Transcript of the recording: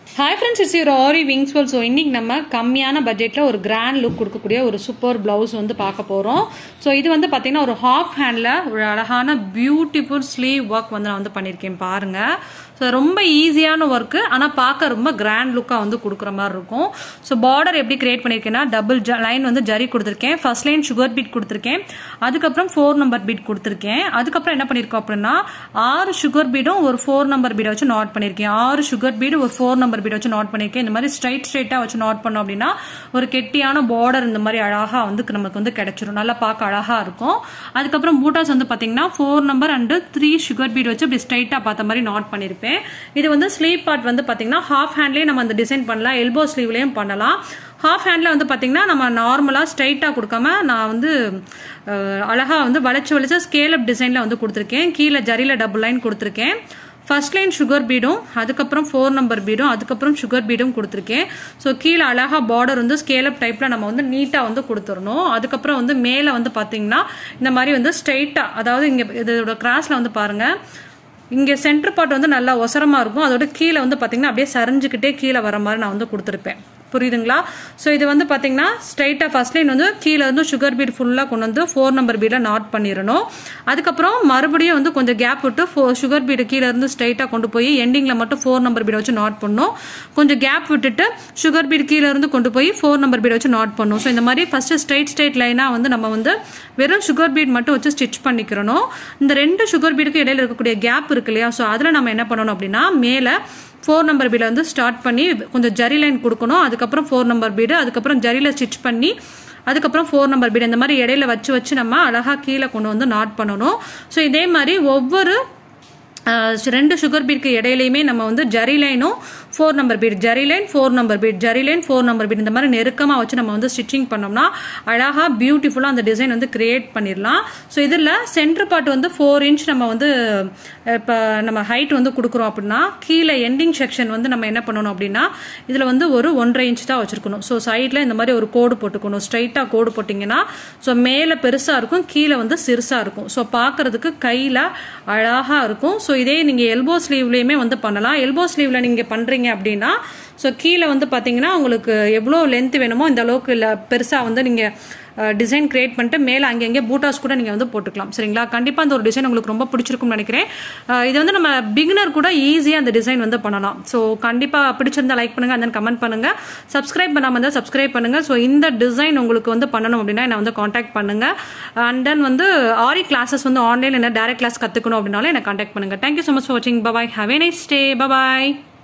hi friends it's your Aari wings Vel so இன்றைக்கி நம்ம கம்மியான பட்ஜெட்டில் ஒரு கிராண்ட் லுக் கொடுக்கக்கூடிய ஒரு சூப்பர் ப்ளவுஸ் வந்து பார்க்க போகிறோம் ஸோ இது வந்து பார்த்திங்கன்னா ஒரு ஹாஃப் ஹேண்டில் ஒரு அழகான பியூட்டிஃபுல் ஸ்லீவ் ஒர்க் வந்து நான் வந்து பண்ணியிருக்கேன் பாருங்கள் ஸோ ரொம்ப ஈஸியான ஒர்க்கு ஆனால் பார்க்க ரொம்ப கிராண்ட் லுக்காக வந்து கொடுக்குற மாதிரி இருக்கும் ஸோ பார்டர் எப்படி கிரியேட் பண்ணியிருக்கேன்னா டபுள் ஜ லைன் வந்து ஜரி கொடுத்துருக்கேன் ஃபர்ஸ்ட் லைன் சுகர் பீட் கொடுத்துருக்கேன் அதுக்கப்புறம் ஃபோர் நம்பர் பீட் கொடுத்துருக்கேன் அதுக்கப்புறம் என்ன பண்ணியிருக்கோம் அப்படின்னா ஆறு சுகர் பீடும் ஒரு ஃபோர் நம்பர் பீடை வச்சு நோட் பண்ணியிருக்கேன் ஆறு சுகர் பீடு ஒரு ஃபோர் நம்பர் பீடை வச்சு நோட் பண்ணியிருக்கேன் இந்த மாதிரி ஸ்ட்ரைட் ஸ்ட்ரைட்டாக வச்சு நோட் பண்ணோம் அப்படின்னா ஒரு கெட்டியான பார்டர் இந்த மாதிரி அழகாக வந்து நமக்கு வந்து கிடைச்சிரும் நல்லா பார்க்க அழகாக இருக்கும் அதுக்கப்புறம் பூட்டாஸ் வந்து பார்த்தீங்கன்னா four number and three sugar bead வச்சு இப்படி ஸ்ட்ரைட்டாக பார்த்த மாதிரி நோட் பண்ணியிருப்பேன் இது வந்து ஸ்லீவ் பார்ட் வந்து பார்த்தீங்கன்னா ஹாஃப் ஹேண்ட்லேயே நம்ம அந்த டிசைன் பண்ணலாம் எல்போ ஸ்லீவ்லேயும் பண்ணலாம் ஹாஃப் ஹேண்டில் வந்து பார்த்தீங்கன்னா நம்ம நார்மலாக ஸ்ட்ரைட்டாக கொடுக்காம நான் வந்து அழகாக வந்து வளைச்சு வளைச்சு ஸ்கேல் அப் டிசைனில் வந்து கொடுத்துருக்கேன் கீழே ஜரியில் டபுள் லைன் கொடுத்துருக்கேன் ஃபர்ஸ்ட் லைன் சுகர் பீடும் அதுக்கப்புறம் ஃபோர் நம்பர் பீடும் அதுக்கப்புறம் சுகர் பீடும் கொடுத்துருக்கேன் ஸோ கீழே அழகாக பார்டர் வந்து ஸ்கேலப் டைப்பில் நம்ம வந்து நீட்டாக வந்து கொடுத்துடணும் அதுக்கப்புறம் வந்து மேலே வந்து பார்த்தீங்கன்னா இந்த மாதிரி வந்து ஸ்ட்ரைட்டாக அதாவது இங்கே இதோட கிராஸில் வந்து பாருங்கள் இங்கே சென்டர் பார்ட் வந்து நல்லா ஒசரமாக இருக்கும் அதோட கீழே வந்து பார்த்தீங்கன்னா அப்படியே சரிஞ்சுக்கிட்டே கீழே வர மாதிரி நான் வந்து கொடுத்துருப்பேன் புரியுதுங்களா ஸோ இது வந்து பார்த்தீங்கன்னா ஸ்ட்ரைட்டாக ஃபர்ஸ்ட் லைன் வந்து கீழே வந்து சுகர் பீட் ஃபுல்லாக கொண்டு வந்து ஃபோர் நம்பர் பீடை நாட் பண்ணிடணும் அதுக்கப்புறம் மறுபடியும் வந்து கொஞ்சம் கேப் விட்டு ஃபோ சுகர் பீடு கீழே இருந்து ஸ்ட்ரைட்டாக கொண்டு போய் எண்டிங்கில் மட்டும் ஃபோர் நம்பர் பீடை வச்சு நாட் பண்ணணும் கொஞ்சம் கேப் விட்டுட்டு சுகர் பீடு கீழே இருந்து கொண்டு போய் ஃபோர் நம்பர் பீடை வச்சு நாட் பண்ணணும் ஸோ இந்த மாதிரி ஃபஸ்ட்டு ஸ்ட்ரைட் ஸ்ட்ரைட் லைனாக வந்து நம்ம வந்து வெறும் சுகர் பீட் மட்டும் வச்சு ஸ்டிச் பண்ணிக்கிறணும் இந்த ரெண்டு சுகர் பீடுக்கு இடையில இருக்கக்கூடிய கேப் இருக்கு இல்லையா ஸோ அதில் நம்ம என்ன பண்ணணும் அப்படின்னா மேலே ஃபோர் நம்பர் பீடை வந்து ஸ்டார்ட் பண்ணி கொஞ்சம் ஜரி லைன் கொடுக்கணும் அதுக்கப்புறம் ஃபோர் நம்பர் பீடு அதுக்கப்புறம் ஜரியில் ஸ்டிச் பண்ணி அதுக்கப்புறம் ஃபோர் நம்பர் பீடு இந்த மாதிரி இடையில வச்சு வச்சு நம்ம அழகாக கீழே கொண்டு வந்து நாட் பண்ணணும் ஸோ இதே மாதிரி ஒவ்வொரு ரெண்டு சுகர் பீட்க்கு இடையிலையுமே நம்ம வந்து ஜரி லைனும் four number bead zari line four number bead zari line four number bead இந்த மாதிரி நெருக்கமாக வச்சு நம்ம வந்து ஸ்டிச்சிங் பண்ணோம்னா அழகாக பியூட்டிஃபுல்லாக அந்த டிசைன் வந்து கிரியேட் பண்ணிடலாம் ஸோ இதில் சென்டர் பார்ட் வந்து ஃபோர் இன்ச் நம்ம வந்து இப்போ நம்ம ஹைட் வந்து கொடுக்குறோம் அப்படின்னா கீழே எண்டிங் செக்ஷன் வந்து நம்ம என்ன பண்ணணும் அப்படின்னா இதில் வந்து ஒரு ஒன்றரை இன்ச் தான் வச்சுருக்கணும் ஸோ சைடில் இந்த மாதிரி ஒரு கோடு போட்டுக்கணும் ஸ்ட்ரைட்டாக கோடு போட்டிங்கன்னா ஸோ மேலே பெருசாக இருக்கும் கீழே வந்து சிறுசாக இருக்கும் ஸோ பார்க்குறதுக்கு கையில் அழகாக இருக்கும் ஸோ இதே நீங்கள் எல்போ ஸ்லீவ்லேயுமே வந்து பண்ணலாம் எல்போ ஸ்லீவில் நீங்கள் பண்ணுறீங்க அப்படின்னா ஸோ கீழே வந்து பார்த்தீங்கன்னா உங்களுக்கு எவ்வளோ லென்த் வேணுமோ இந்த அளவுக்கு இல்லை பெருசாக வந்து நீங்கள் டிசைன் கிரியேட் பண்ணிட்டு மேலே அங்கங்கே பூட்டாஸ் கூட நீங்கள் வந்து போட்டுக்கலாம் சரிங்களா கண்டிப்பாக அந்த ஒரு டிசைன் உங்களுக்கு ரொம்ப பிடிச்சிருக்கும்னு நினைக்கிறேன் இது வந்து நம்ம பிகினர் கூட ஈஸியாக அந்த டிசைன் வந்து பண்ணலாம் ஸோ கண்டிப்பாக பிடிச்சிருந்தா லைக் பண்ணுங்கள் அந்த கமெண்ட் பண்ணுங்கள் சப்ஸ்கிரைப் பண்ணாமல் இருந்தால் சப்ஸ்கிரைப் பண்ணுங்கள் ஸோ இந்த டிசைன் உங்களுக்கு வந்து பண்ணணும் அப்படின்னா என்னை வந்து காண்டாக்ட் பண்ணுங்கள் அண்ட் தென் வந்து ஆரி கிளாஸஸ் வந்து ஆன்லைன் என்ன டேரக்ட் கிளாஸ் கற்றுக்கணும் அப்படின்னாலும் என்னை காண்டாக்ட் பண்ணுங்கள் தேங்க்யூ ஸோ மச் ஃபார் வாட்சிங் bye bye have a nice day bye bye